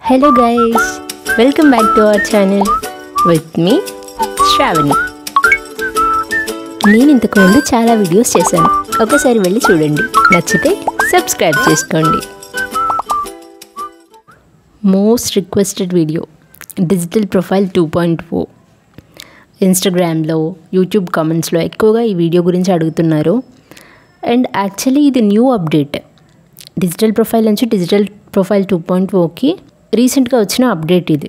hello guys welcome back to our channel with me Sravani నేను ఇంతకు ముందు చాలా వీడియోస్ చేశాను ఒకసారి వెళ్ళి చూడండి నచ్చితే సబ్స్క్రైబ్ చేసుకోండి most requested video digital profile two point O ఇన్స్టాగ్రామ్లో యూట్యూబ్ కామెంట్స్లో ఎక్కువగా ఈ వీడియో గురించి అడుగుతున్నారు అండ్ యాక్చువల్లీ ఇది న్యూ అప్డేట్ డిజిటల్ ప్రొఫైల్ నుంచి డిజిటల్ ప్రొఫైల్ టూ పాయింట్ ఓకి రీసెంట్గా వచ్చిన అప్డేట్ ఇది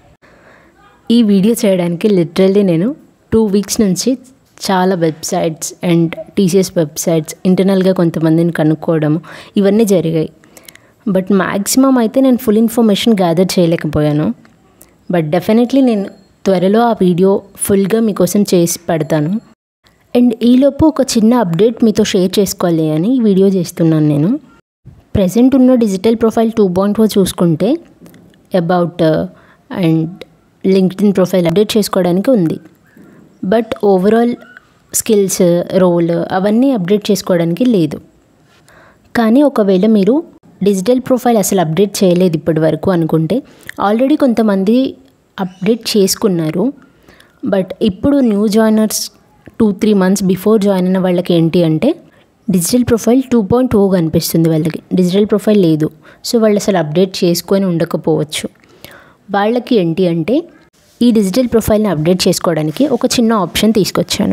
ఈ వీడియో చేయడానికి లిటరల్లీ నేను టూ వీక్స్ నుంచి చాలా వెబ్సైట్స్ అండ్ టీసీఎస్ వెబ్సైట్స్ ఇంటర్నల్గా కొంతమందిని కనుక్కోవడం ఇవన్నీ జరిగాయి బట్ మ్యాక్సిమం అయితే నేను ఫుల్ ఇన్ఫర్మేషన్ గ్యాదర్ చేయలేకపోయాను బట్ డెఫినెట్లీ నేను త్వరలో ఆ వీడియో ఫుల్గా మీకోసం చేసి పెడతాను అండ్ ఈలోపు ఒక చిన్న అప్డేట్ మీతో షేర్ చేసుకోవాలి అని ఈ వీడియో చేస్తున్నాను నేను ప్రజెంట్ ఉన్న డిజిటల్ ప్రొఫైల్ టూ పాయింట్ చూసుకుంటే about and LinkedIn profile update చేసుకోవడానికి ఉంది బట్ ఓవరాల్ స్కిల్స్ రోల్ అవన్నీ అప్డేట్ చేసుకోవడానికి లేదు కానీ ఒకవేళ మీరు డిజిటల్ ప్రొఫైల్ అసలు అప్డేట్ చేయలేదు ఇప్పటి వరకు అనుకుంటే ఆల్రెడీ కొంతమంది అప్డేట్ చేసుకున్నారు బట్ ఇప్పుడు new joiners two three months before join అయిన వాళ్ళకి ఏంటి అంటే digital profile two point O కనిపిస్తుంది వాళ్ళకి డిజిటల్ ప్రొఫైల్ లేదు సో వాళ్ళు అసలు అప్డేట్ చేసుకొని ఉండకపోవచ్చు వాళ్ళకి ఏంటి అంటే ఈ డిజిటల్ ప్రొఫైల్ని అప్డేట్ చేసుకోవడానికి ఒక చిన్న ఆప్షన్ తీసుకొచ్చాను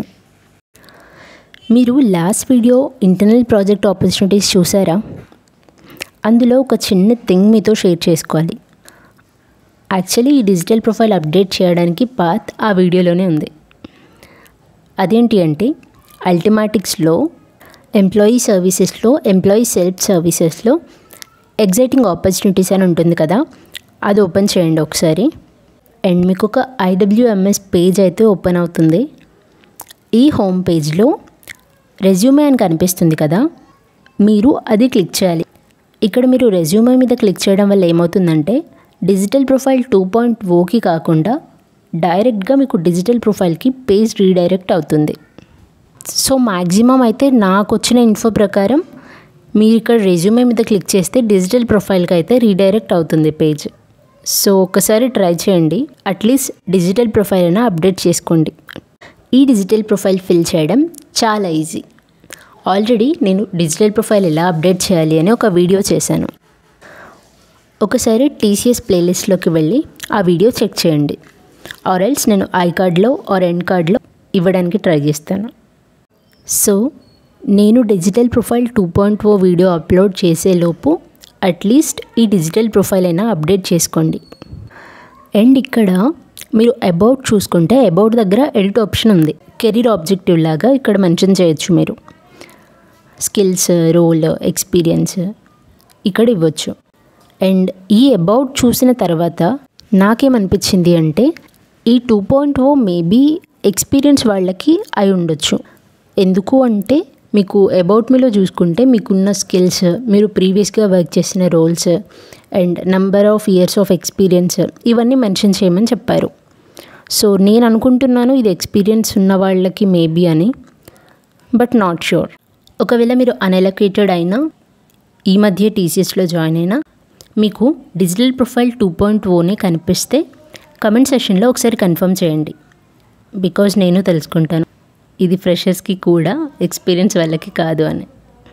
మీరు last video internal project opportunities చూసారా అందులో ఒక చిన్న థింగ్ మీతో షేర్ చేసుకోవాలి యాక్చువల్లీ ఈ డిజిటల్ ప్రొఫైల్ అప్డేట్ చేయడానికి పాత్ ఆ వీడియోలోనే ఉంది అదేంటి అంటే అల్టిమాటిక్స్లో ఎంప్లాయీ సర్వీసెస్లో ఎంప్లాయీ సెల్ఫ్ సర్వీసెస్లో ఎగ్జైటింగ్ ఆపర్చునిటీస్ అని ఉంటుంది కదా అది ఓపెన్ చేయండి ఒకసారి అండ్ మీకు ఒక ఐడబ్ల్యూఎంఎస్ పేజ్ అయితే ఓపెన్ అవుతుంది ఈ హోమ్ పేజ్లో రెజ్యూమే అని కనిపిస్తుంది కదా మీరు అది క్లిక్ చేయాలి ఇక్కడ మీరు రెజ్యూమే మీద క్లిక్ చేయడం వల్ల ఏమవుతుందంటే డిజిటల్ ప్రొఫైల్ టూ పాయింట్ ఓకి కాకుండా డైరెక్ట్గా మీకు డిజిటల్ ప్రొఫైల్కి పేజ్ రీడైరెక్ట్ అవుతుంది సో మ్యాక్సిమం అయితే నాకు వచ్చిన ఇన్ఫో ప్రకారం మీరు ఇక్కడ రెజ్యూమే మీద క్లిక్ చేస్తే డిజిటల్ ప్రొఫైల్కి అయితే రీడైరెక్ట్ అవుతుంది పేజ్ సో ఒకసారి ట్రై చేయండి అట్లీస్ట్ డిజిటల్ ప్రొఫైల్ అయినా అప్డేట్ చేసుకోండి ఈ డిజిటల్ ప్రొఫైల్ ఫిల్ చేయడం చాలా ఈజీ ఆల్రెడీ నేను డిజిటల్ ప్రొఫైల్ ఎలా అప్డేట్ చేయాలి అని ఒక వీడియో చేశాను ఒకసారి టీసీఎస్ ప్లేలిస్ట్లోకి వెళ్ళి ఆ వీడియో చెక్ చేయండి ఆర్ ఎల్స్ నేను ఐ కార్డ్లో ఆర్ ఎండ్ కార్డ్లో ఇవ్వడానికి ట్రై చేస్తాను సో నేను digital profile two point O video upload చేసేలోపు అట్లీస్ట్ ఈ డిజిటల్ ప్రొఫైల్ అయినా అప్డేట్ చేసుకోండి అండ్ ఇక్కడ మీరు అబౌట్ చూసుకుంటే అబౌట్ దగ్గర ఎడిట్ ఆప్షన్ ఉంది కెరీర్ ఆబ్జెక్టివ్ లాగా ఇక్కడ మెన్షన్ చేయొచ్చు మీరు స్కిల్స్ రోల్ ఎక్స్పీరియన్స్ ఇక్కడ ఇవ్వచ్చు అండ్ ఈ అబౌట్ చూసిన తర్వాత నాకేమనిపించింది అంటే ఈ two point O maybe experience వాళ్ళకి అయి ఉండొచ్చు ఎందుకు అంటే మీకు అబౌట్ మీలో చూసుకుంటే మీకున్న స్కిల్స్ మీరు ప్రీవియస్గా వర్క్ చేసిన roles and number of years of experience ఇవన్నీ మెన్షన్ చేయమని చెప్పారు సో నేను అనుకుంటున్నాను ఇది ఎక్స్పీరియన్స్ ఉన్న వాళ్ళకి మేబీ అని బట్ నాట్ షూర్ ఒకవేళ మీరు అన్ఎలొకేటెడ్ అయినా ఈ మధ్య టీసీఎస్లో జాయిన్ అయినా మీకు డిజిటల్ ప్రొఫైల్ టూ పాయింట్ ఓనే కనిపిస్తే కమెంట్ సెషన్లో ఒకసారి కన్ఫర్మ్ చేయండి బికాజ్ నేను తెలుసుకుంటాను ఇది ఫ్రెషర్స్కి కూడా ఎక్స్పీరియన్స్ వాళ్ళకి కాదు అని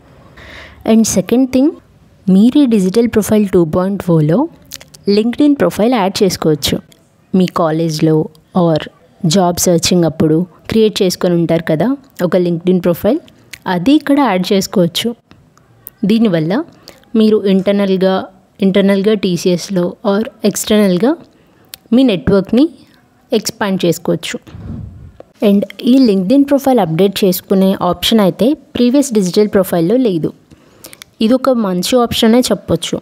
అండ్ సెకండ్ థింగ్ మీరు ఈ డిజిటల్ ప్రొఫైల్ టూ పాయింట్ ఫోర్లో లింక్డ్ఇన్ ప్రొఫైల్ యాడ్ చేసుకోవచ్చు మీ కాలేజ్లో ఆర్ జాబ్ సర్చింగ్ అప్పుడు క్రియేట్ చేసుకొని ఉంటారు కదా ఒక లింక్డ్ఇన్ ప్రొఫైల్ అది ఇక్కడ యాడ్ చేసుకోవచ్చు దీనివల్ల మీరు ఇంటర్నల్గా ఇంటర్నల్గా టీసీఎస్లో ఆర్ ఎక్స్టర్నల్గా మీ నెట్వర్క్ని ఎక్స్పాండ్ చేసుకోవచ్చు అండ్ ఈ లింక్డ్ఇన్ ప్రొఫైల్ అప్డేట్ చేసుకునే ఆప్షన్ అయితే ప్రీవియస్ డిజిటల్ ప్రొఫైల్లో లేదు ఇది ఒక మంచి ఆప్షనే చెప్పొచ్చు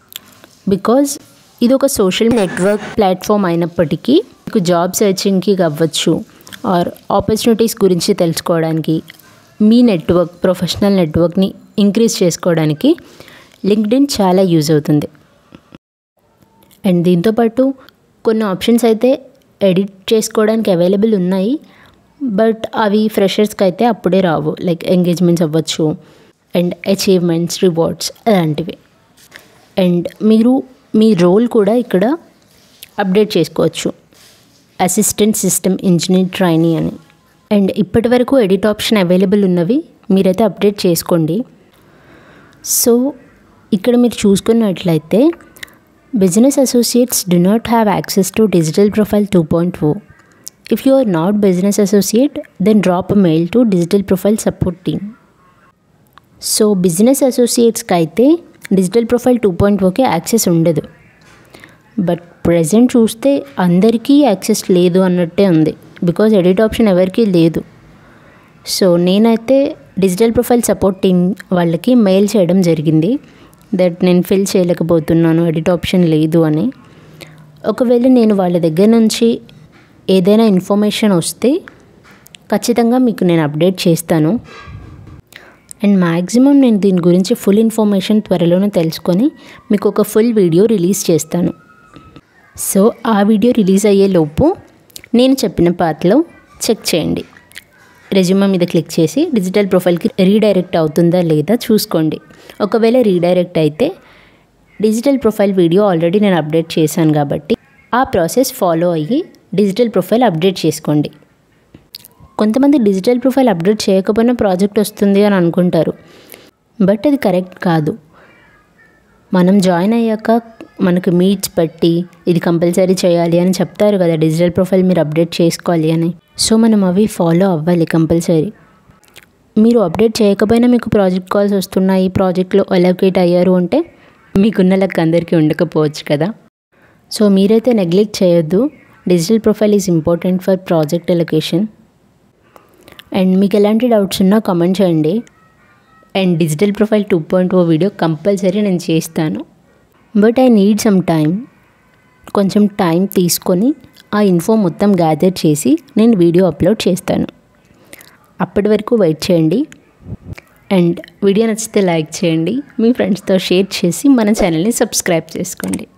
బికాజ్ ఇది ఒక సోషల్ నెట్వర్క్ ప్లాట్ఫామ్ అయినప్పటికీ మీకు జాబ్ సర్చింగ్కి అవ్వచ్చు ఆర్ ఆపర్చునిటీస్ గురించి తెలుసుకోవడానికి మీ నెట్వర్క్ ప్రొఫెషనల్ నెట్వర్క్ని ఇంక్రీజ్ చేసుకోవడానికి లింక్డ్ఇన్ చాలా యూజ్ అవుతుంది అండ్ దీంతోపాటు కొన్ని ఆప్షన్స్ అయితే ఎడిట్ చేసుకోవడానికి అవైలబుల్ ఉన్నాయి బట్ అవి ఫ్రెషర్స్కి అయితే అప్పుడే రావు లైక్ ఎంగేజ్మెంట్స్ అవ్వచ్చు అండ్ అచీవ్మెంట్స్ రివార్డ్స్ అలాంటివి అండ్ మీరు మీ రోల్ కూడా ఇక్కడ అప్డేట్ చేసుకోవచ్చు అసిస్టెంట్ సిస్టమ్ ఇంజనీర్ ట్రైనీ అని అండ్ ఇప్పటి వరకు ఎడిట్ ఆప్షన్ అవైలబుల్ ఉన్నవి మీరైతే అప్డేట్ చేసుకోండి సో ఇక్కడ మీరు చూసుకున్నట్లయితే business associates do not have access to digital profile two point four if you are not business associate then drop a mail to digital profile support team so business అసోసియేట్స్కి అయితే digital profile two point O access ఉండదు but present చూస్తే అందరికీ access లేదు అన్నట్టే ఉంది because edit option ఎవరికీ లేదు సో నేనైతే డిజిటల్ ప్రొఫైల్ సపోర్ట్ టీమ్ వాళ్ళకి మెయిల్ చేయడం జరిగింది దట్ నేను ఫిల్ చేయలేకపోతున్నాను ఎడిట్ ఆప్షన్ లేదు అని ఒకవేళ నేను వాళ్ళ దగ్గర నుంచి ఏదైనా ఇన్ఫర్మేషన్ వస్తే ఖచ్చితంగా మీకు నేను అప్డేట్ చేస్తాను అండ్ మ్యాక్సిమం నేను దీని గురించి ఫుల్ ఇన్ఫర్మేషన్ త్వరలోనే తెలుసుకొని మీకు ఒక ఫుల్ వీడియో రిలీజ్ చేస్తాను సో ఆ వీడియో రిలీజ్ అయ్యే లోపు నేను చెప్పిన పాత్రలో చెక్ చేయండి రెజ్యూమే మీద క్లిక్ చేసి డిజిటల్ ప్రొఫైల్కి రీడైరెక్ట్ అవుతుందా లేదా చూసుకోండి ఒకవేళ రీడైరెక్ట్ అయితే డిజిటల్ ప్రొఫైల్ వీడియో ఆల్రెడీ నేను అప్డేట్ చేశాను కాబట్టి ఆ ప్రాసెస్ ఫాలో అయ్యి డిజిటల్ ప్రొఫైల్ అప్డేట్ చేసుకోండి కొంతమంది డిజిటల్ ప్రొఫైల్ అప్డేట్ చేయకపోయినా ప్రాజెక్ట్ వస్తుంది అని అనుకుంటారు బట్ అది కరెక్ట్ కాదు మనం జాయిన్ అయ్యాక మనకు మీట్స్ బట్టి ఇది కంపల్సరీ చేయాలి అని చెప్తారు కదా డిజిటల్ ప్రొఫైల్ మీరు అప్డేట్ చేసుకోవాలి అని సో మనం అవి ఫాలో అవ్వాలి కంపల్సరీ మీరు అప్డేట్ చేయకపోయినా మీకు ప్రాజెక్ట్ కాల్స్ వస్తున్నాయి ప్రాజెక్ట్లో అలొకేట్ అయ్యారు అంటే మీకున్న లెక్క అందరికీ ఉండకపోవచ్చు కదా సో మీరైతే నెగ్లెక్ట్ చేయొద్దు digital profile is important for project allocation and మీకు ఎలాంటి డౌట్స్ ఉన్నా కామెంట్ చేయండి and digital profile two point O video compulsory నేను చేస్తాను but I need some time కొంచెం టైం తీసుకొని ఆ ఇన్ఫో మొత్తం గ్యాదర్ చేసి నేను వీడియో అప్లోడ్ చేస్తాను అప్పటి వరకు వెయిట్ చేయండి అండ్ వీడియో నచ్చితే లైక్ చేయండి మీ ఫ్రెండ్స్తో షేర్ చేసి మన ఛానల్ని సబ్స్క్రైబ్ చేసుకోండి